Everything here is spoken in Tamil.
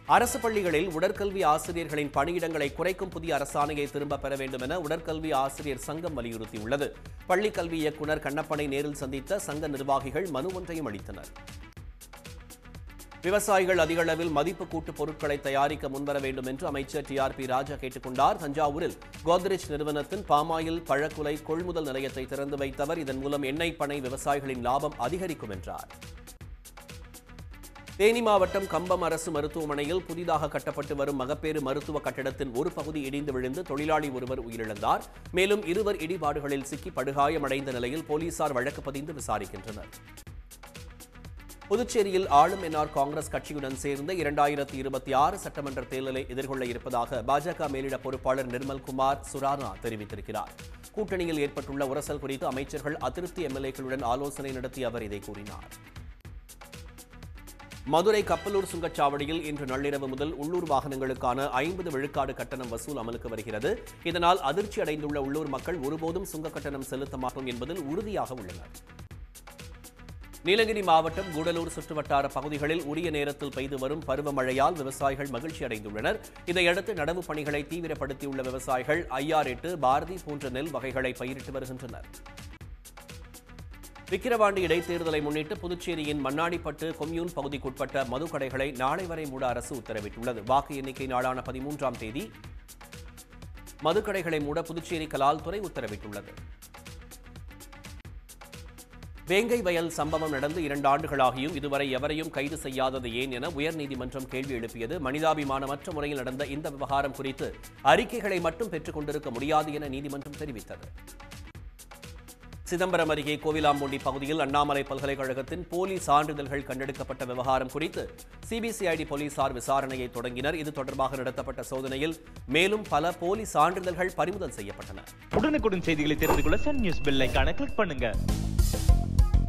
அரசு பள்ளிகளில் உடற்கல்வி ஆசிரியர்களின் பணியிடங்களை குறைக்கும் புதிய அரசாணையை திரும்பப் பெற வேண்டும் என உடற்கல்வி ஆசிரியர் சங்கம் வலியுறுத்தியுள்ளது பள்ளிக் கல்வி இயக்குநர் கண்ணப்பனை நேரில் சந்தித்த சங்க நிர்வாகிகள் மனு ஒன்றையும் அளித்தனர் விவசாயிகள் அதிக அளவில் மதிப்பு கூட்டு பொருட்களை தயாரிக்க முன்வர வேண்டும் என்று அமைச்சர் டி ஆர் பி ராஜா கேட்டுக் கொண்டார் தஞ்சாவூரில் கோத்ரேஜ் நிறுவனத்தின் பாமாயில் பழக்குலை கொள்முதல் நிலையத்தை திறந்து வைத்தவர் இதன் மூலம் எண்ணெய் பனை விவசாயிகளின் லாபம் அதிகரிக்கும் என்றார் தேனி மாவட்டம் கம்பம் அரசு மருத்துவமனையில் புதிதாக கட்டப்பட்டு வரும் மகப்பேறு மருத்துவ கட்டடத்தின் ஒரு பகுதி இடிந்து விழுந்து தொழிலாளி ஒருவர் உயிரிழந்தார் மேலும் இருவர் இடிபாடுகளில் சிக்கி படுகாயமடைந்த நிலையில் போலீசார் வழக்கு பதிந்து விசாரிக்கின்றனர் புதுச்சேரியில் ஆளும் என்ஆர் காங்கிரஸ் கட்சியுடன் சேர்ந்து இரண்டாயிரத்தி இருபத்தி ஆறு சட்டமன்ற தேர்தலை எதிர்கொள்ள இருப்பதாக பாஜக மேலிட பொறுப்பாளர் நிர்மல் குமார் சுரானா தெரிவித்திருக்கிறார் கூட்டணியில் ஏற்பட்டுள்ள உரசல் குறித்து அமைச்சர்கள் அதிருப்தி எம்எல்ஏக்களுடன் ஆலோசனை நடத்தி அவர் இதை கூறினார் மதுரை கப்பலூர் சுங்கச்சாவடியில் இன்று நள்ளிரவு முதல் உள்ளூர் வாகனங்களுக்கான ஐம்பது விழுக்காடு கட்டணம் வசூல் அமலுக்கு வருகிறது இதனால் அதிர்ச்சி அடைந்துள்ள உள்ளூர் மக்கள் ஒருபோதும் சுங்க கட்டணம் செலுத்த மாட்டோம் என்பதில் உறுதியாக உள்ளனர் நீலகிரி மாவட்டம் கூடலூர் சுற்றுவட்டார பகுதிகளில் உரிய நேரத்தில் பெய்து வரும் பருவமழையால் விவசாயிகள் மகிழ்ச்சி அடைந்துள்ளனர் இதையடுத்து நடவு பணிகளை தீவிரப்படுத்தியுள்ள விவசாயிகள் ஐஆர் எட்டு பாரதி போன்ற நெல் வகைகளை பயிரிட்டு வருகின்றனர் விக்கிரவாண்டி இடைத்தேர்தலை முன்னிட்டு புதுச்சேரியின் மண்ணாடிப்பட்டு கொம்யூன் பகுதிக்குட்பட்ட மதுக்கடைகளை நாளை வரை மூட அரசு உத்தரவிட்டுள்ளது வாக்கு எண்ணிக்கை நாளான பதிமூன்றாம் தேதி மதுக்கடைகளை மூட புதுச்சேரி கலால்துறை உத்தரவிட்டுள்ளது வேங்கை வயல் சம்பவம் நடந்து இரண்டு ஆண்டுகளாகியும் இதுவரை எவரையும் கைது செய்யாதது ஏன் என உயர்நீதிமன்றம் கேள்வி எழுப்பியது மனிதாபிமானமற்ற முறையில் நடந்த இந்த விவகாரம் குறித்து அறிக்கைகளை மட்டும் பெற்றுக் கொண்டிருக்க முடியாது என நீதிமன்றம் தெரிவித்தது சிதம்பரம் அருகே கோவிலாம்பூண்டி பகுதியில் அண்ணாமலை பல்கலைக்கழகத்தின் போலி சான்றிதழ்கள் கண்டெடுக்கப்பட்ட விவகாரம் குறித்து சிபிசிஐடி போலீசார் விசாரணையை தொடங்கினர் இது தொடர்பாக நடத்தப்பட்ட சோதனையில் மேலும் பல போலி சான்றிதழ்கள் பறிமுதல் செய்யப்பட்டன உடனுக்குடன் செய்திகளை தெரிந்து கொள்ள சன் நியூஸ் பெல் ஐகானை கிளிக் பண்ணுங்க